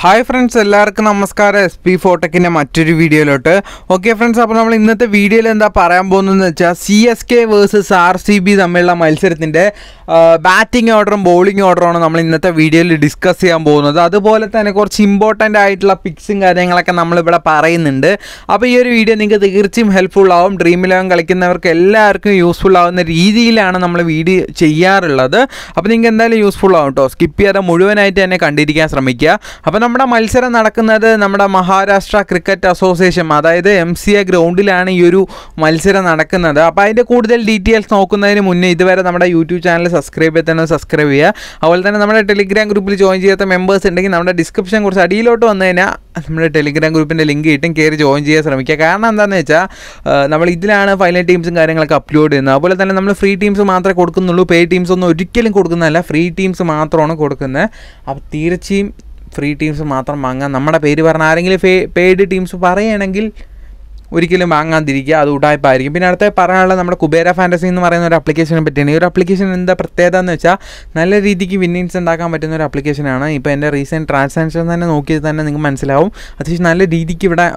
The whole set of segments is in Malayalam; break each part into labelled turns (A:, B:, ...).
A: ഹായ് ഫ്രണ്ട്സ് എല്ലാവർക്കും നമസ്കാരം എസ് പി ഫോട്ടക്കിൻ്റെ മറ്റൊരു വീഡിയോയിലോട്ട് ഓക്കെ ഫ്രണ്ട്സ് അപ്പോൾ നമ്മൾ ഇന്നത്തെ വീഡിയോയിൽ എന്താ പറയാൻ പോകുന്നതെന്ന് വെച്ചാൽ C S K versus R C B തമ്മിലുള്ള മത്സരത്തിൻ്റെ ബാറ്റിംഗ് ഓർഡറും ബോളിംഗ് ഓർഡറുമാണ് നമ്മൾ ഇന്നത്തെ വീഡിയോയിൽ ഡിസ്കസ് ചെയ്യാൻ പോകുന്നത് അതുപോലെ തന്നെ കുറച്ച് ഇമ്പോർട്ടൻ്റ് ആയിട്ടുള്ള പിക്സും കാര്യങ്ങളൊക്കെ നമ്മളിവിടെ പറയുന്നുണ്ട് അപ്പോൾ ഈ ഒരു വീഡിയോ നിങ്ങൾക്ക് തീർച്ചയായും ഹെൽപ്ഫുൾ ആവും ഡ്രീം ഇലവൻ കളിക്കുന്നവർക്ക് എല്ലാവർക്കും യൂസ്ഫുൾ ആവുന്ന രീതിയിലാണ് നമ്മൾ വീഡിയോ ചെയ്യാറുള്ളത് അപ്പോൾ നിങ്ങൾക്ക് എന്തായാലും യൂസ്ഫുൾ ആവും കേട്ടോ സ്കിപ്പ് ചെയ്യാതെ മുഴുവനായിട്ട് തന്നെ കണ്ടിരിക്കാൻ ശ്രമിക്കുക അപ്പോൾ നമ്മുടെ മത്സരം നടക്കുന്നത് നമ്മുടെ മഹാരാഷ്ട്ര ക്രിക്കറ്റ് അസോസിയേഷൻ അതായത് എം സി എ ഗ്രൗണ്ടിലാണ് ഈ ഒരു മത്സരം നടക്കുന്നത് അപ്പോൾ അതിൻ്റെ കൂടുതൽ ഡീറ്റെയിൽസ് നോക്കുന്നതിന് മുന്നേ ഇതുവരെ നമ്മുടെ യൂട്യൂബ് ചാനൽ സബ്സ്ക്രൈബ് ചെയ്ത് തന്നെ സബ്സ്ക്രൈബ് ചെയ്യുക അതുപോലെ തന്നെ നമ്മുടെ ടെലിഗ്രാം ഗ്രൂപ്പിൽ ജോയിൻ ചെയ്യാത്ത മെമ്പേഴ്സ് ഉണ്ടെങ്കിൽ നമ്മുടെ ഡിസ്ക്രിപ്ഷൻ കുറച്ച് അടിയിലോട്ട് വന്നു കഴിഞ്ഞാൽ നമ്മുടെ ടെലിഗ്രാം ഗ്രൂപ്പിൻ്റെ ലിങ്ക് കിട്ടും കയറി ജോയിൻ ചെയ്യാൻ ശ്രമിക്കുക കാരണം എന്താണെന്ന് വെച്ചാൽ ആ, നമ്മൾ ഇതിലാണ് ഫൈനൽ ടീംസും കാര്യങ്ങളൊക്കെ അപ്ലോഡ് ചെയ്യുന്നത് അതുപോലെ തന്നെ നമ്മൾ ഫ്രീ ടീംസ് മാത്രമേ കൊടുക്കുന്നുള്ളൂ പേ ടീംസ് ഒന്നും ഒരിക്കലും കൊടുക്കുന്നതല്ല ഫ്രീ ടീംസ് മാത്രമാണ് കൊടുക്കുന്നത് അപ്പോൾ തീർച്ചയായും ഫ്രീ ടീംസ് മാത്രം വാങ്ങാം നമ്മുടെ പേര് പറഞ്ഞ ആരെങ്കിലും ഫേ പെയ്ഡ് ടീംസ് പറയുകയാണെങ്കിൽ ഒരിക്കലും വാങ്ങാതിരിക്കുക അത് ഉടായ്പായിരിക്കും പിന്നെ അടുത്ത പറയാനുള്ളത് നമ്മുടെ കുബേര ഫാൻറ്റസി എന്ന് പറയുന്ന ഒരു അപ്ലിക്കേഷനെ പറ്റിയാണ് ഈ ഒരു അപ്ലിക്കേഷൻ എന്താ പ്രത്യേകത എന്ന് വെച്ചാൽ നല്ല രീതിക്ക് വിന്നിങ്സ് ഉണ്ടാക്കാൻ പറ്റുന്ന ഒരു അപ്ലിക്കേഷനാണ് ഇപ്പോൾ എൻ്റെ റീസെൻറ്റ് ട്രാൻസാക്ഷൻ തന്നെ നോക്കിയത് തന്നെ നിങ്ങൾക്ക് മനസ്സിലാവും അത്യാവശ്യം നല്ല രീതിക്ക് ഇവിടെ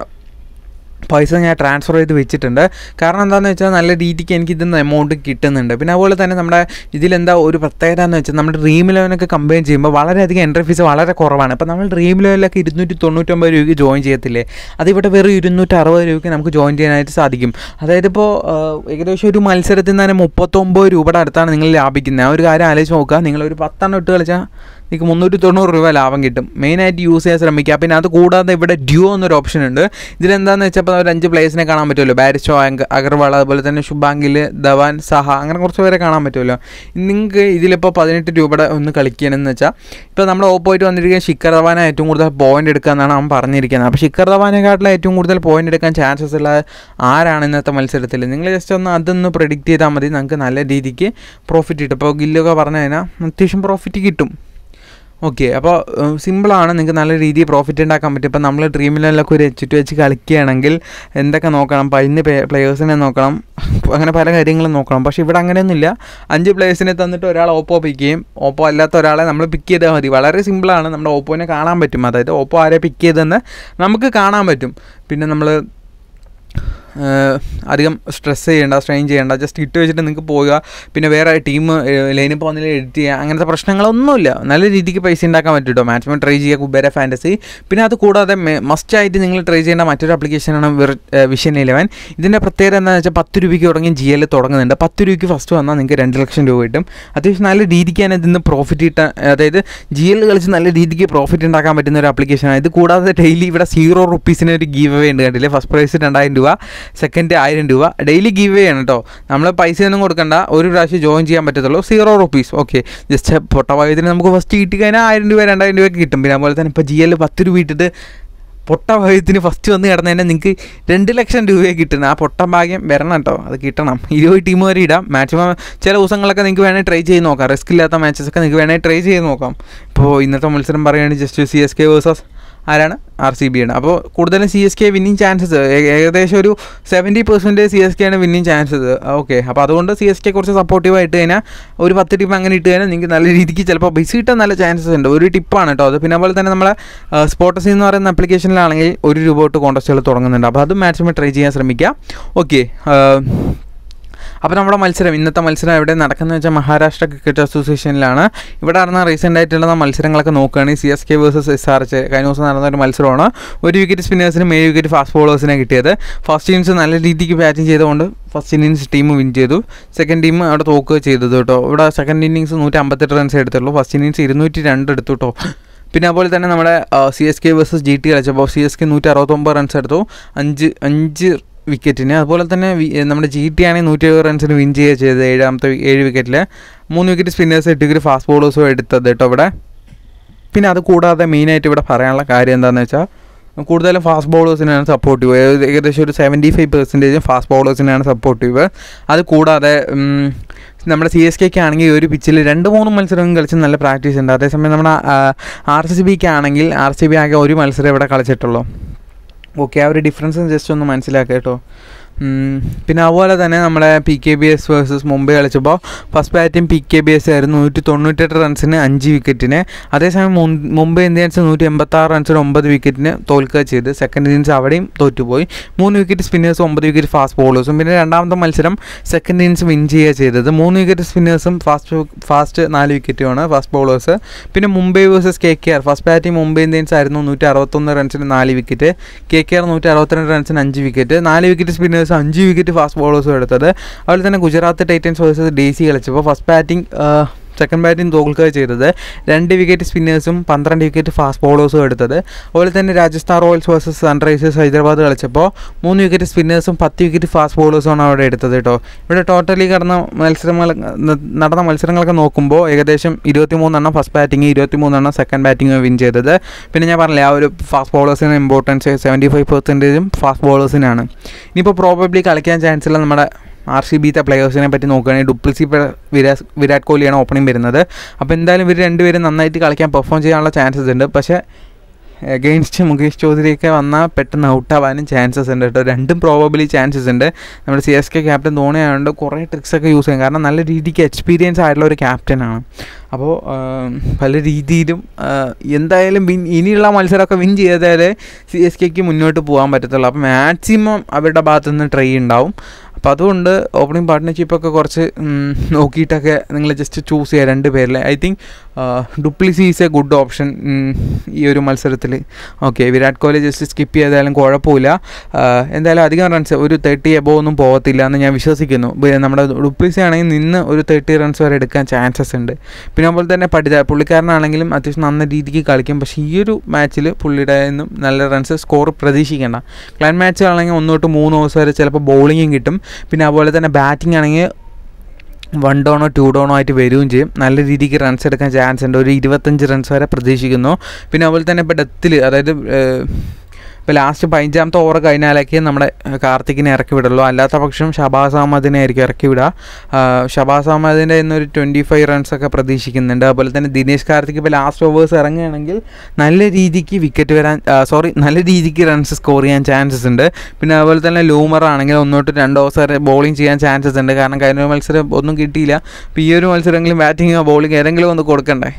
A: പൈസ ഞാൻ ട്രാൻസ്ഫർ ചെയ്ത് വെച്ചിട്ടുണ്ട് കാരണം എന്താണെന്ന് വെച്ചാൽ നല്ല രീതിക്ക് എനിക്ക് ഇതിൽ നിന്ന് എമൗണ്ട് കിട്ടുന്നുണ്ട് പിന്നെ അതുപോലെ തന്നെ നമ്മുടെ ഇതിലെന്താ ഒരു പ്രത്യേകത എന്ന് വെച്ചാൽ നമ്മുടെ ഡ്രീം ലെവനൊക്കെ കമ്പയർ ചെയ്യുമ്പോൾ വളരെയധികം എൻട്രി ഫീസ് വളരെ കുറവാണ് അപ്പോൾ നമ്മൾ ഡ്രീം ലെവലിലൊക്കെ ഇരുന്നൂറ്റി തൊണ്ണൂറ്റൊമ്പത് രൂപയ്ക്ക് ജോയിൻ ചെയ്യത്തില്ലേ അതിവിടെ വെറും ഇരുന്നൂറ്റി അറുപത് രൂപയ്ക്ക് നമുക്ക് ജോയിൻ ചെയ്യാനായിട്ട് സാധിക്കും അതായത് ഇപ്പോൾ ഏകദേശം ഒരു മത്സരത്തിൽ നിന്ന് തന്നെ മുപ്പത്തൊമ്പത് രൂപയുടെ അടുത്താണ് നിങ്ങൾ ലാഭിക്കുന്നത് ആ ഒരു കാര്യം ആലോചിച്ച് നോക്കുക നിങ്ങളൊരു പത്തെണ്ണം ഇട്ട് കളിച്ചാൽ നിങ്ങൾക്ക് മുന്നൂറ്റി തൊണ്ണൂറ് രൂപ ലാഭം കിട്ടും മെയിനായിട്ട് യൂസ് ചെയ്യാൻ ശ്രമിക്കുക പിന്നെ അത് കൂടാതെ ഇവിടെ ഡ്യൂ എന്നൊരു ഓപ്ഷൻ ഉണ്ട് ഇതിലെന്താണെന്ന് വെച്ചാൽ ഇപ്പോൾ ഒരു അഞ്ച് പ്ലേസിനെ കാണാൻ പറ്റുമല്ലോ ബാരിസ്റ്റോ അഗർവാൾ അതുപോലെ തന്നെ ശുഭാങ്കിൽ ധവാൻ സഹ അങ്ങനെ കുറച്ച് പേരെ കാണാൻ പറ്റുമല്ലോ നിങ്ങൾക്ക് ഇതിലിപ്പോൾ പതിനെട്ട് രൂപയുടെ ഒന്ന് കളിക്കണമെന്ന് വെച്ചാൽ ഇപ്പോൾ നമ്മുടെ ഓപ്പോയിട്ട് വന്നിരിക്കുന്ന ശിഖർ ധവാന ഏറ്റവും കൂടുതൽ പോയിന്റ് എടുക്കുക എന്നാണ് അവൻ പറഞ്ഞിരിക്കുന്നത് അപ്പോൾ ശിഖർ ധവാനെക്കാട്ടിലും ഏറ്റവും കൂടുതൽ പോയിന്റ് എടുക്കാൻ ചാൻസസ് ഉള്ള ആരാണ് ഇന്നത്തെ മത്സരത്തിൽ നിങ്ങൾ ജസ്റ്റ് ഒന്ന് അതൊന്ന് പ്രെഡിക്റ്റ് ചെയ്താൽ മതി നമുക്ക് നല്ല രീതിക്ക് പ്രോഫിറ്റ് കിട്ടും ഇപ്പോൾ ഗില്ലൊക്കെ പറഞ്ഞു കഴിഞ്ഞാൽ അത്യാവശ്യം പ്രോഫിറ്റ് കിട്ടും ഓക്കെ അപ്പോൾ സിമ്പിളാണ് നിങ്ങൾക്ക് നല്ല രീതിയിൽ പ്രോഫിറ്റ് ഉണ്ടാക്കാൻ പറ്റും ഇപ്പോൾ നമ്മൾ ഡ്രീമിലൊക്കെ ഒരു എച്ച് ടു വെച്ച് കളിക്കുകയാണെങ്കിൽ എന്തൊക്കെ നോക്കണം പതിന് പ്ലേയേഴ്സിനെ നോക്കണം അങ്ങനെ പല കാര്യങ്ങളും നോക്കണം പക്ഷേ ഇവിടെ അങ്ങനെയൊന്നുമില്ല അഞ്ച് പ്ലേയേഴ്സിനെ തന്നിട്ട് ഒരാൾ ഓപ്പോ പിക്ക് ചെയ്യും ഓപ്പോ അല്ലാത്ത ഒരാളെ നമ്മൾ പിക്ക് ചെയ്താൽ മതി വളരെ സിമ്പിളാണ് നമ്മുടെ ഓപ്പോനെ കാണാൻ പറ്റും അതായത് ഓപ്പോ ആരെ പിക്ക് ചെയ്തെന്ന് നമുക്ക് കാണാൻ പറ്റും പിന്നെ നമ്മൾ ഏഹ് അധികം സ്ട്രെസ് ചെയ്യേണ്ട സ്ട്രെയിൻ ചെയ്യേണ്ട ജസ്റ്റ് ഇട്ട് വെച്ചിട്ട് നിങ്ങൾക്ക് പോവുക പിന്നെ വേറെ ടീം ലൈനിൽ പോകുന്നതിൽ എഡിറ്റ് ചെയ്യുക അങ്ങനത്തെ പ്രശ്നങ്ങളൊന്നുമില്ല നല്ല രീതിക്ക് പൈസ ഉണ്ടാക്കാൻ പറ്റും കേട്ടോ മാക്സിമം ട്രൈ ചെയ്യുക കുബേര ഫാൻറ്റസി പിന്നെ അത് കൂടാതെ മസ്റ്റായിട്ട് നിങ്ങൾ ട്രൈ ചെയ്യേണ്ട മറ്റൊരു ആപ്ലിക്കേഷനാണ് വിഷൻ ഇലവൻ ഇതിൻ്റെ പ്രത്യേകത എന്താണെന്ന് വെച്ചാൽ പത്ത് രൂപയ്ക്ക് തുടങ്ങി ജി എൽ തുടങ്ങുന്നുണ്ട് പത്ത് രൂപയ്ക്ക് ഫസ്റ്റ് വന്നാൽ നിങ്ങൾക്ക് രണ്ട് ലക്ഷം രൂപ കിട്ടും അത്യാവശ്യം നല്ല രീതിക്ക് തന്നെ ഇതിന്ന് പ്രോഫിറ്റ് കിട്ടാൻ അതായത് ജി എൽ കളിച്ച് നല്ല രീതിക്ക് പ്രോഫിറ്റ് ഉണ്ടാക്കാൻ പറ്റുന്ന ഒരു ആപ്ലിക്കേഷനാണ് ഇത് കൂടാതെ ഡെയിലി ഇവിടെ സീറോ റുപ്പീസിന് ഒരു ഗീവ് അവേ ഉണ്ട് കണ്ടില്ലേ ഫസ്റ്റ് പ്രൈസ് രണ്ടായിരം രൂപ സെക്കൻഡ് ആയിരം രൂപ ഡെയിലി ഗീവ് അവേ ആണ് കേട്ടോ നമ്മൾ പൈസ ഒന്നും കൊടുക്കണ്ട ഒരു പ്രാവശ്യം ജോയിൻ ചെയ്യാൻ പറ്റത്തുള്ളൂ സീറോ റുപ്പീസ് ഓക്കെ ജസ്റ്റ് പൊട്ടവായതിന് നമുക്ക് ഫസ്റ്റ് കിട്ടിക്കഴിഞ്ഞാൽ ആയിരം രൂപ രണ്ടായിരം രൂപയ്ക്ക് കിട്ടും പിന്നെ അതുപോലെ തന്നെ ഇപ്പോൾ ജി എൽ പത്ത് രൂപ ഇട്ടിട്ട് പൊട്ട ഭാഗ്യത്തിന് ഫസ്റ്റ് വന്ന് കിടന്നതിന് നിങ്ങൾക്ക് രണ്ട് ലക്ഷം രൂപയെ കിട്ടുന്നത് ആ പൊട്ട ഭാഗ്യം വരണം കേട്ടോ അത് കിട്ടണം ഇരുപത് ടീം വരെ ഇടാം മാക്സിമം ചില ദിവസങ്ങളൊക്കെ നിങ്ങൾക്ക് വേണമെങ്കിൽ ട്രൈ ചെയ്ത് നോക്കാം റിസ്ക് ഇല്ലാത്ത മാച്ചസ് ഒക്കെ നിങ്ങൾക്ക് വേണമെങ്കിൽ ട്രൈ ചെയ്ത് നോക്കാം ഇപ്പോൾ ഇന്നത്തെ മത്സരം പറയുകയാണെങ്കിൽ just C S K versus ആരാണ് ആർ സി ബി ആണ് അപ്പോൾ കൂടുതലും C S K winning chances ഏകദേശം ഒരു seventy percentage C S K ആണ് വിന്നിങ് ചാൻസസ് ഓക്കെ അപ്പോൾ അതുകൊണ്ട് സി എസ് കെ കുറച്ച് സപ്പോർട്ടീവ് ഇട്ട് കഴിഞ്ഞാൽ ഒരു പത്ത് ടീം അങ്ങനെ ഇട്ട് കഴിഞ്ഞാൽ നിങ്ങൾക്ക് നല്ല രീതിക്ക് ചിലപ്പോൾ ബസ് കിട്ടാൻ നല്ല ചാൻസസ് ഉണ്ട് ഒരു ടിപ്പാണ് കേട്ടോ അത് പിന്നെ അതുപോലെ തന്നെ നമ്മളെ സ്പോട്ടസി എന്ന് പറയുന്ന ആപ്ലിക്കേഷനിലാണെങ്കിൽ ഒരു രൂപ തൊട്ട് കോൺടസ്റ്റുകൾ തുടങ്ങുന്നുണ്ട് അപ്പോൾ അത് മാക്സിമം ട്രൈ ചെയ്യാൻ ശ്രമിക്കുക ഓക്കെ അപ്പോൾ നമ്മുടെ മത്സരം ഇന്നത്തെ മത്സരം എവിടെ നടക്കുന്നത് വെച്ചാൽ മഹാരാഷ്ട്ര ക്രിക്കറ്റ് അസോസിയേഷനിലാണ് ഇവിടെ നടന്ന റീസെൻ്റ് ആയിട്ടുള്ള മത്സരങ്ങളൊക്കെ നോക്കുകയാണെങ്കിൽ C S K versus S R H കഴിഞ്ഞ ദിവസം നടന്ന ഒരു മത്സരമാണ് ഒരു വിക്കറ്റ് സ്പിന്നേഴ്സിനും ഏഴ് വിക്കറ്റ് ഫാസ്റ്റ് ബോളേഴ്സിനെ കിട്ടിയത് ഫസ്റ്റ് ഇന്നിങ്സ് നല്ല രീതിക്ക് ബാറ്റിംഗ് ചെയ്തുകൊണ്ട് ഫസ്റ്റ് ഇന്നിങ്സ് ടീം വിൻ ചെയ്തു സെക്കൻഡ് ടീം അവിടെ തോക്കുകയോ ചെയ്തത് കേട്ടോ ഇവിടെ സെക്കൻഡ് ഇന്നിങ്സ് നൂറ്റി അമ്പത്തെട്ട് റൺസ് എടുത്തുള്ളൂ ഫസ്റ്റ് ഇന്നിങ്സ് ഇരുന്നൂറ്റി രണ്ട് എടുത്തു കേട്ടോ പിന്നെ അതുപോലെ തന്നെ നമ്മുടെ C S K versus G T കളിച്ചപ്പോൾ സി എസ് കെ നൂറ്റി അറുപത്തൊമ്പത് റൺസ് എടുത്തു അഞ്ച് അഞ്ച് വിക്കറ്റിന് അതുപോലെ തന്നെ വി- നമ്മുടെ ജി ടി ആണെങ്കിൽ നൂറ്റി എഴുപത് റൺസിന് വിൻ ചെയ്യുക ചെയ്തത് ഏഴാമത്തെ വി- ഏഴ് വിക്കറ്റിൽ മൂന്ന് വിക്കറ്റ് സ്പിന്നേഴ്സ് എട്ട് വിക്കറ്റ് ഫാസ്റ്റ് ബോളേഴ്സും എടുത്തത് കേട്ടോ ഇവിടെ പിന്നെ അത് കൂടാതെ മെയിനായിട്ട് ഇവിടെ പറയാനുള്ള കാര്യം എന്താണെന്ന് വെച്ചാൽ കൂടുതലും ഫാസ്റ്റ് ബോളേഴ്സിനാണ് സപ്പോർട്ടീവ് ഏകദേശം ഒരു സെവൻറ്റി ഫൈവ് പെർസെൻറ്റേജ് ഫാസ്റ്റ് ബോളേഴ്സിനാണ് സപ്പോർട്ടീവ് അത് കൂടാതെ ഉം, നമ്മുടെ സി എസ് കെക്ക് ആണെങ്കിൽ ഒരു പിച്ചിൽ രണ്ട് മൂന്ന് മത്സരം കളിച്ച് നല്ല പ്രാക്ടീസ് ഉണ്ട് അതേസമയം നമ്മുടെ ആർ സി ബിക്ക് ആണെങ്കിൽ ആർ സി ബി ആകെ ഒരു മത്സരം ഇവിടെ കളിച്ചിട്ടുള്ളൂ ഓക്കെ ആ ഒരു ഡിഫറൻസ് ജസ്റ്റ് ഒന്ന് മനസ്സിലാക്കുക കേട്ടോ ഉം, പിന്നെ അതുപോലെ തന്നെ നമ്മുടെ P K B S versus Mumbai കളിച്ചപ്പോൾ first batting P K B S ആയിരുന്നു നൂറ്റി തൊണ്ണൂറ്റെട്ട് റൺസിന് അഞ്ച് വിക്കറ്റിന് അതേസമയം മും- മുംബൈ ഇന്ത്യൻസ് നൂറ്റി എൺപത്താറ് റൺസിന് ഒമ്പത് വിക്കറ്റിന് തോൽക്കുക ചെയ്ത് സെക്കൻഡ് ഇന്നിങ്സ് അവിടെയും തോറ്റുപോയി മൂന്ന് വിക്കറ്റ് സ്പിന്നേഴ്സും ഒമ്പത് വിക്കറ്റ് ഫാസ്റ്റ് ബോളേഴ്സും പിന്നെ രണ്ടാമത്തെ മത്സരം സെക്കൻഡ് ഇന്നിങ്സ് വിൻ ചെയ്യുക ചെയ്തത് മൂന്ന് വിക്കറ്റ് സ്പിന്നേഴ്സും ഫാസ്റ്റ് ഫാസ്റ്റ് നാല് വിക്കറ്റുമാണ് ഫാസ്റ്റ് ബോളേഴ്സ് പിന്നെ Mumbai versus K K R first batting Mumbai Indians ആയിരുന്നു നൂറ്റി അറുപത്തൊന്ന് റൺസിന് നാല് വിക്കറ്റ് കെ കെ ആർ നൂറ്റി അറുപത്തിരണ്ട് റൺസിന് അഞ്ച് വിക്കറ്റ് നാല് വിക്കറ്റ് സ്പിന്നേഴ്സ് അഞ്ച് വിക്കറ്റ് ഫാസ്റ്റ് ബോളേഴ്സും എടുത്തത് അതുപോലെ തന്നെ Gujarat Titans versus D C കളിച്ചപ്പോൾ ഫസ്റ്റ് ബാറ്റിംഗ് സെക്കൻഡ് ബാറ്റിംഗ് തോൽക്കുക ചെയ്തത് രണ്ട് വിക്കറ്റ് സ്പിന്നേഴ്സും പന്ത്രണ്ട് വിക്കറ്റ് ഫാസ്റ്റ് ബോളേഴ്സും എടുത്തത് അതുപോലെ തന്നെ Rajasthan Royals versus Sunrisers Hyderabad കളിച്ചപ്പോൾ മൂന്ന് വിക്കറ്റ് സ്പിന്നേഴ്സും പത്ത് വിക്കറ്റ് ഫാസ്റ്റ് ബോളേഴ്സുമാണ് അവിടെ എടുത്തത് കേട്ടോ ഇവിടെ ടോട്ടലി കടന്ന മത്സരങ്ങൾ നടന്ന മത്സരങ്ങളൊക്കെ നോക്കുമ്പോൾ ഏകദേശം ഇരുപത്തി മൂന്നെണ്ണം ഫസ്റ്റ് ബാറ്റിംഗ് ഇരുപത്തി മൂന്നെണ്ണം സെക്കൻഡ് ബാറ്റിംഗ് വിൻ ചെയ്തത് പിന്നെ ഞാൻ പറഞ്ഞില്ലേ ആ ഒരു ഫാസ്റ്റ് ബോളേഴ്സിന് ഇമ്പോർട്ടൻസ് സെവൻറ്റി ഫൈവ് പെർസെൻറ്റേജും ഫാസ്റ്റ് ബോളേഴ്സിനാണ് ഇനിയിപ്പോൾ പ്രോബബ്ലി കളിക്കാൻ ചാൻസ് ഉള്ള നമ്മുടെ ആർ സി ബിത്തെ പ്ലെയേഴ്സിനെ പറ്റി നോക്കുകയാണെങ്കിൽ ഡുപ്ലിസി വിരാട് വിരാട് കോഹ്ലിയാണ് ഓപ്പണിംഗ് വരുന്നത് അപ്പോൾ എന്തായാലും ഇവർ രണ്ടുപേരും നന്നായിട്ട് കളിക്കാൻ പെർഫോം ചെയ്യാനുള്ള ചാൻസസ് ഉണ്ട് പക്ഷേ എഗെയിൻസ്റ്റ് മുകേഷ് ചൗധരിയൊക്കെ വന്നാൽ പെട്ടെന്ന് ഔട്ടാവാനും ചാൻസസ് ഉണ്ട് കേട്ടോ രണ്ടും പ്രോബബിലി ചാൻസസ് ഉണ്ട് നമ്മുടെ C S K captain Dhoni ആയതുകൊണ്ട് കുറേ ട്രിക്സൊക്കെ യൂസ് ചെയ്യും കാരണം നല്ല രീതിക്ക് എക്സ്പീരിയൻസ് ആയിട്ടുള്ള ഒരു ക്യാപ്റ്റനാണ് അപ്പോൾ പല രീതിയിലും ആ, എന്തായാലും വിൻ ഇനിയുള്ള മത്സരമൊക്കെ വിൻ ചെയ്താലേ സി എസ് കെക്ക് മുന്നോട്ട് പോകാൻ പറ്റത്തുള്ളൂ അപ്പോൾ മാക്സിമം അവരുടെ ഭാഗത്തു നിന്ന് ട്രൈ ഉണ്ടാവും അപ്പോൾ അതുകൊണ്ട് ഓപ്പണിംഗ് പാർട്ട്ണർഷിപ്പൊക്കെ കുറച്ച് ഉം, നോക്കിയിട്ടൊക്കെ നിങ്ങൾ ജസ്റ്റ് ചൂസ് ചെയ്യുക രണ്ട് പേരിൽ I think du Plessis is a good option ഈ ഒരു മത്സരത്തിൽ okay Virat Kohli just skip ചെയ്താലും കുഴപ്പമില്ല ആ, എന്തായാലും അധികം റൺസ് ഒരു തേർട്ടി എബോ ഒന്നും പോകത്തില്ല എന്ന് ഞാൻ വിശ്വസിക്കുന്നു ബ- നമ്മുടെ ഡുപ്ലിസി ആണെങ്കിൽ നിന്ന് ഒരു തേർട്ടി റൺസ് വരെ എടുക്കാൻ ചാൻസസ് ഉണ്ട് പിന്നെ അതുപോലെ തന്നെ പഠിത പുള്ളിക്കാരനാണെങ്കിലും അത്യാവശ്യം നല്ല രീതിക്ക് കളിക്കും പക്ഷേ ഈ ഒരു മാച്ചിൽ പുള്ളിയുടെ നിന്നും നല്ല റൺസ് സ്കോർ പ്രതീക്ഷിക്കേണ്ട ക്ലൈൻ മാച്ച് ആണെങ്കിൽ ഒന്ന് തൊട്ട് മൂന്ന് ഓവേഴ്സ് വരെ ചിലപ്പോൾ ബൗളിങ്ങും കിട്ടും പിന്നെ അതുപോലെ തന്നെ ബാറ്റിംഗ് ആണെങ്കിൽ വൺ ഡൗണോ ടു ഡൗണോ ആയിട്ട് വരികയും ചെയ്യും നല്ല രീതിക്ക് റൺസ് എടുക്കാൻ ചാൻസ് ഉണ്ട് ഒരു ഇരുപത്തഞ്ച് റൺസ് വരെ പ്രതീക്ഷിക്കുന്നു പിന്നെ അതുപോലെ തന്നെ ഇപ്പോൾ ഡെത്തിൽ അതായത് ഇപ്പോൾ ലാസ്റ്റ് പതിനഞ്ചാമത്തെ ഓവർ കഴിഞ്ഞാലൊക്കെ നമ്മുടെ ഏഹ്, കാർത്തിക്കിനെ ഇറക്കി വിടുള്ളൂ അല്ലാത്ത പക്ഷം ഷബാസ് അഹമ്മദിനെ ആയിരിക്കും ഇറക്കി വിടുക ആ, ഷബാസ് അഹമ്മദിൻ്റെ ഇന്നൊരു ട്വൻറ്റി ഫൈവ് റൺസൊക്കെ പ്രതീക്ഷിക്കുന്നുണ്ട് അതുപോലെ തന്നെ ദിനേശ് കാർത്തിക് ഇപ്പോൾ ലാസ്റ്റ് ഓവേഴ്സ് ഇറങ്ങുകയാണെങ്കിൽ നല്ല രീതിക്ക് വിക്കറ്റ് വരാൻ സോറി നല്ല രീതിക്ക് റൺസ് സ്കോർ ചെയ്യാൻ ചാൻസസ് ഉണ്ട് പിന്നെ അതുപോലെ തന്നെ ലൂമർ ആണെങ്കിൽ ഒന്നോട്ട് രണ്ട് ഓവേഴ്സ് വരെ ബോളിംഗ് ചെയ്യാൻ ചാൻസസ് ഉണ്ട് കാരണം കഴിഞ്ഞ ഒരു മത്സരം ഒന്നും കിട്ടിയില്ല അപ്പോൾ ഈ ഒരു മത്സരമെങ്കിലും ബാറ്റിങ്ങോ ബോളിംഗ് ഏതെങ്കിലും ഒന്ന് കൊടുക്കണ്ടേ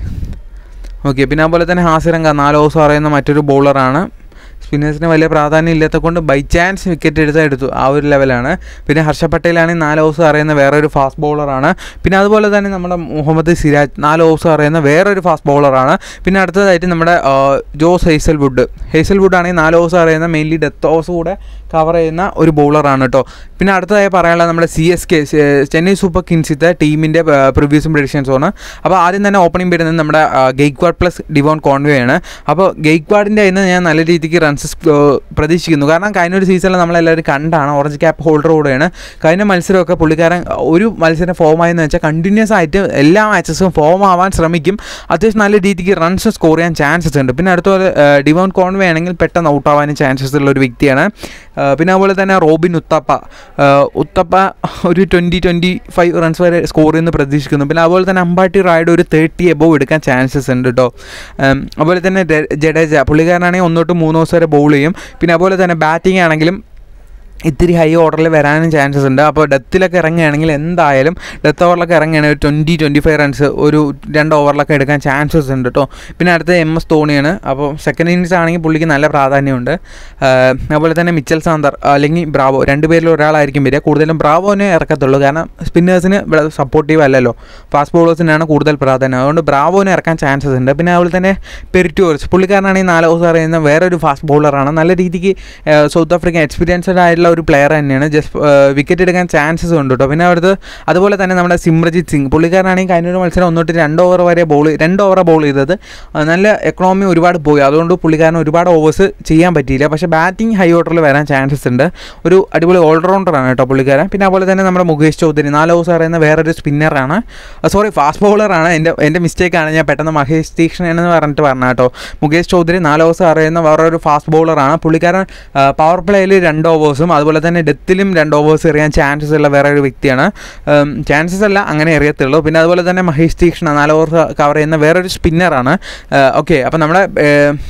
A: ഓക്കെ പിന്നെ അതുപോലെ തന്നെ ഹാസിരംഗ നാല് ഓവേഴ്സ് പറയുന്ന മറ്റൊരു ബോളറാണ് സ്പിന്നേഴ്സിന് വലിയ പ്രാധാന്യം ഇല്ലാത്ത കൊണ്ട് ബൈ ചാൻസ് വിക്കറ്റ് എടുത്താൽ എടുത്തു ആ ഒരു ലെവലാണ് പിന്നെ ഹർഷ പട്ടേലാണെങ്കിൽ നാല് ഓവേഴ്സ് അറിയുന്ന വേറൊരു ഫാസ്റ്റ് ബോളറാണ് പിന്നെ അതുപോലെ തന്നെ നമ്മുടെ മുഹമ്മദ് സിരാജ് നാല് ഓവേഴ്സ് അറിയുന്ന വേറൊരു ഫാസ്റ്റ് ബോളറാണ് പിന്നെ അടുത്തതായിട്ട് നമ്മുടെ ആ, ജോസ് ഹേസൽവുഡ് ഹേസൽവുഡ് ആണെങ്കിൽ നാല് ഓവേഴ്സ് അറിയുന്ന മെയിൻലി ഡെത്ത് ഓവേഴ്സ് കൂടെ കവർ ചെയ്യുന്ന ഒരു ബോളറാണ് കേട്ടോ പിന്നെ അടുത്തതായി പറയാനുള്ളത് നമ്മുടെ C S K Chennai super കിങ്സിത്തെ ടീമിൻ്റെ പ്രിവ്യൂസും പ്രഡിക്ഷൻസും ആണ് അപ്പോൾ ആദ്യം തന്നെ ഓപ്പണിംഗ് വരുന്നത് നമ്മുടെ ഗെയ്ക്വാഡ് പ്ലസ് ഡിവോൺ കോൺവേ ആണ് അപ്പോൾ ഗെയ്ക്വാഡിൻ്റെ കയ്യിൽ നിന്ന് ഞാൻ നല്ല രീതിക്ക് റൺസ് പ്രതീക്ഷിക്കുന്നു കാരണം കഴിഞ്ഞ ഒരു സീസണിൽ നമ്മളെല്ലാവരും കണ്ടാണ് ഓറഞ്ച് ക്യാപ്പ് ഹോൾഡർ കൂടെയാണ് കഴിഞ്ഞ മത്സരമൊക്കെ പുള്ളിക്കാരൻ ഒരു മത്സരം ഫോം ആയെന്ന് വെച്ചാൽ കണ്ടിന്യൂസ് ആയിട്ട് എല്ലാ മാച്ചസും ഫോം ആവാൻ ശ്രമിക്കും അത്യാവശ്യം നല്ല രീതിക്ക് റൺസ് സ്കോർ ചെയ്യാൻ ചാൻസസ് ഉണ്ട് പിന്നെ അടുത്തപോലെ ഡിവോൺ കോൺവേ ആണെങ്കിൽ പെട്ടെന്ന് ഔട്ട് ആവാനും ചാൻസസ് ഉള്ള ഒരു വ്യക്തിയാണ് ആ, പിന്നെ അതുപോലെ തന്നെ റോബിൻ ഉത്തപ്പ ആ, ഉത്തപ്പ ഒരു ട്വൻറ്റി ട്വൻറ്റി ഫൈവ് റൺസ് വരെ സ്കോർ ചെയ്യുന്ന പ്രതീക്ഷിക്കുന്നു പിന്നെ അതുപോലെ തന്നെ അമ്പാട്ടി റായുടെ ഒരു തേർട്ടി എബോവ് എടുക്കാൻ ചാൻസസ് ഉണ്ട് കേട്ടോ ഉം, അതുപോലെ തന്നെ ജെ- ജഡേജ പുള്ളിക്കാരനാണെങ്കിൽ ഒന്ന് തൊട്ട് മൂന്ന് ദിവസം വരെ ബോൾ ചെയ്യും പിന്നെ അതുപോലെ തന്നെ ബാറ്റിംഗ് ആണെങ്കിലും ഇത്തിരി ഹൈ ഓർഡറിൽ വരാനും ചാൻസസ് ഉണ്ട് അപ്പോൾ ഡെത്തിലൊക്കെ ഇറങ്ങുകയാണെങ്കിൽ എന്തായാലും ഡെത്ത് ഓവറിലൊക്കെ ഇറങ്ങുകയാണെങ്കിൽ ഒരു ട്വൻറ്റി ട്വൻറ്റി ഫൈവ് റൺസ് ഒരു രണ്ട് ഓവറിലൊക്കെ എടുക്കാൻ ചാൻസസ് ഉണ്ട് കേട്ടോ പിന്നെ അടുത്ത എം എസ് ധോണിയാണ് അപ്പോൾ സെക്കൻഡ് ഇന്നിങ്സ് ആണെങ്കിൽ പുള്ളിക്ക് നല്ല പ്രാധാന്യമുണ്ട് ആഹ് അതുപോലെ തന്നെ മിച്ചൽ സാന്തർ അല്ലെങ്കിൽ ബ്രാവോ രണ്ടുപേരിൽ ഒരാളായിരിക്കും വരിക കൂടുതലും ബ്രാവോനെ ഇറക്കത്തുള്ളൂ കാരണം സ്പിന്നേഴ്സിന് ഇവിടെ സപ്പോർട്ടീവ് അല്ലല്ലോ ഫാസ്റ്റ് ബോളേഴ്സിനാണ് കൂടുതൽ പ്രാധാന്യം അതുകൊണ്ട് ബ്രാവോനെ ഇറക്കാൻ ചാൻസസ് ഉണ്ട് പിന്നെ അതുപോലെ തന്നെ പെരിറ്റോർസ് പുള്ളിക്കാരനാണെങ്കിൽ നാല് ഓവർ അറിയുന്ന വേറൊരു ഫാസ്റ്റ് ബോളറാണ് നല്ല രീതിക്ക് ആഹ് സൗത്ത് ആഫ്രിക്കൻ എക്സ്പീരിയൻസ്ഡ് ആയിട്ടുള്ള ഒരു പ്ലെയർ തന്നെയാണ് ജസ്റ്റ് വിക്കറ്റ് എടുക്കാൻ ചാൻസസ് ഉണ്ട് കേട്ടോ പിന്നെ അവിടുത്തെ അതുപോലെ തന്നെ നമ്മുടെ സിമ്രജിത്ത് സിംഗ് പുള്ളിക്കാരനാണെങ്കിൽ കഴിഞ്ഞ ഒരു മത്സരം ഒന്നിട്ട് രണ്ട് ഓവർ വരെ ബോൾ രണ്ട് ഓവറാണ് ബോൾ ചെയ്തത് ആ, നല്ല എക്കണോമി ഒരുപാട് പോയി അതുകൊണ്ട് പുള്ളിക്കാരൻ ഒരുപാട് ഓവേഴ്സ് ചെയ്യാൻ പറ്റിയില്ല പക്ഷേ ബാറ്റിംഗ് ഹൈ ഓർഡറിൽ വരാൻ ചാൻസസ് ഉണ്ട് ഒരു അടിപൊളി ഓൾറൗണ്ടറാണ് കേട്ടോ പുള്ളിക്കാരൻ പിന്നെ അതുപോലെ തന്നെ നമ്മുടെ മുകേഷ് ചൗധരി നാല് ഓവേഴ്സ് അറിയുന്ന വേറൊരു സ്പിന്നറാണ് സോറി ഫാസ്റ്റ് ബോളറാണ് എൻ്റെ എൻ്റെ മിസ്റ്റേക്കാണ് ഞാൻ പെട്ടെന്ന് മഹേഷ് തീക്ഷ്ണൻ എന്ന് പറഞ്ഞിട്ട് പറഞ്ഞ കേട്ടോ മുകേഷ് ചൗധരി നാല് ഓവേഴ്സ് അറിയുന്ന വേറൊരു ഫാസ്റ്റ് ബോളറാണ് പുള്ളിക്കാരൻ പവർ പ്ലേയിൽ രണ്ട് ഓവേഴ്സും അതുപോലെ തന്നെ ഡെത്തിലും രണ്ട് ഓവേഴ്സ് എറിയാൻ ചാൻസസ് ഉള്ള വേറെ ഒരു വ്യക്തിയാണ് ചാൻസസ് അല്ല അങ്ങനെ എറിയത്തുള്ളൂ പിന്നെ അതുപോലെ തന്നെ മഹേഷ് തീക്ഷ്ണ നാല് ഓവർ കവർ ചെയ്യുന്ന വേറൊരു സ്പിന്നറാണ് ഓക്കെ അപ്പോൾ നമ്മുടെ ഏഹ്,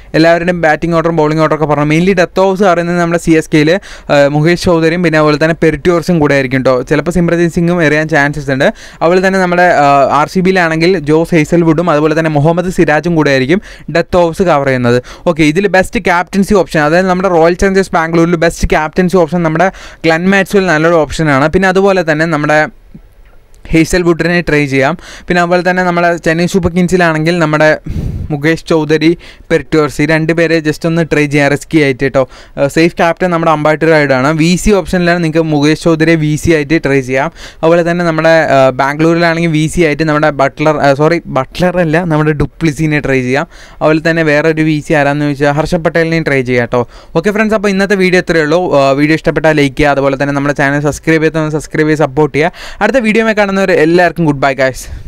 A: എല്ലാവരുടെയും ബാറ്റിംഗ് ഓർഡറും ബൗളിംഗ് ഓർഡറും ഒക്കെ പറഞ്ഞു മെയിൻലി ഡെത്ത് ഓവേഴ്സ് പറയുന്നത് നമ്മുടെ സി എസ് കെയിൽ മുകേഷ് ചൗധരിയും പിന്നെ അതുപോലെ തന്നെ പെരിറ്റോർസും കൂടെ ആയിരിക്കും കേട്ടോ ചിലപ്പോൾ സിമ്രജിത് സിംഗും എറിയാൻ ചാൻസസ് ഉണ്ട് അതുപോലെ തന്നെ നമ്മുടെ ആർ സി ബിയിലാണെങ്കിൽ ജോസ് ഹെയ്സൽവുഡും അതുപോലെ തന്നെ മുഹമ്മദ് സിരാജും കൂടെ ആയിരിക്കും ഡെത്ത് ഓവേഴ്സ് കവർ ചെയ്യുന്നത് ഓക്കെ ഇതിൽ ബെസ്റ്റ് ക്യാപ്റ്റൻസി ഓപ്ഷൻ അതായത് നമ്മുടെ റോയൽ ചലഞ്ചേഴ്സ് ബാംഗ്ലൂരിൽ ബെസ്റ്റ് ക്യാപ്റ്റൻസി ഓപ്ഷൻ നമ്മുടെ ക്ലൻ മാക്സ്വൽ നല്ലൊരു ഓപ്ഷനാണ് പിന്നെ അതുപോലെ തന്നെ നമ്മുടെ ഹേസൽ വുഡിനെ ട്രൈ ചെയ്യാം പിന്നെ അതുപോലെ തന്നെ നമ്മുടെ ചെന്നൈ സൂപ്പർ കിങ്സിലാണെങ്കിൽ നമ്മുടെ മുകേഷ് ചൗധരി പെർട്ടോർസ് ഈ രണ്ട് പേരെ ജസ്റ്റ് ഒന്ന് ട്രൈ ചെയ്യാം റിസ്കി ആയിട്ട് കേട്ടോ സേഫ് ക്യാപ്റ്റൻ നമ്മുടെ അമ്പാട്ട് റൈഡാണ് വി സി ഓപ്ഷനിലാണ് നിങ്ങൾക്ക് മുകേഷ് ചൗധരി വി സി ആയിട്ട് ട്രൈ ചെയ്യാം അതുപോലെ തന്നെ നമ്മുടെ ആ, ബാംഗ്ലൂരിലാണെങ്കിൽ വി സി ആയിട്ട് നമ്മുടെ ബട്ട്ലർ സോറി ബട്ട്ലർ അല്ല നമ്മുടെ ഡുപ്ലിസിനെ ട്രൈ ചെയ്യാം അതുപോലെ തന്നെ വേറെ ഒരു വി സി ആരാന്ന് ചോദിച്ചാൽ ഹർഷ പട്ടേലിനെയും ട്രൈ ചെയ്യാം കേട്ടോ ഓക്കെ ഫ്രണ്ട്സ് അപ്പോൾ ഇന്നത്തെ വീഡിയോ ഇത്രയേ ഉള്ളൂ വീഡിയോ ഇഷ്ടപ്പെട്ടാൽ ലൈക്ക് ചെയ്യുക അതുപോലെ തന്നെ നമ്മുടെ ചാനൽ സബ്സ്ക്രൈബ് ചെയ്ത് സബ്സ്ക്രൈബ് ചെയ്ത് സപ്പോർട്ട് ചെയ്യുക അടുത്ത വീഡിയോ കാണുന്നവർ എല്ലാവർക്കും ഗുഡ് ബൈ ഗായ്സ്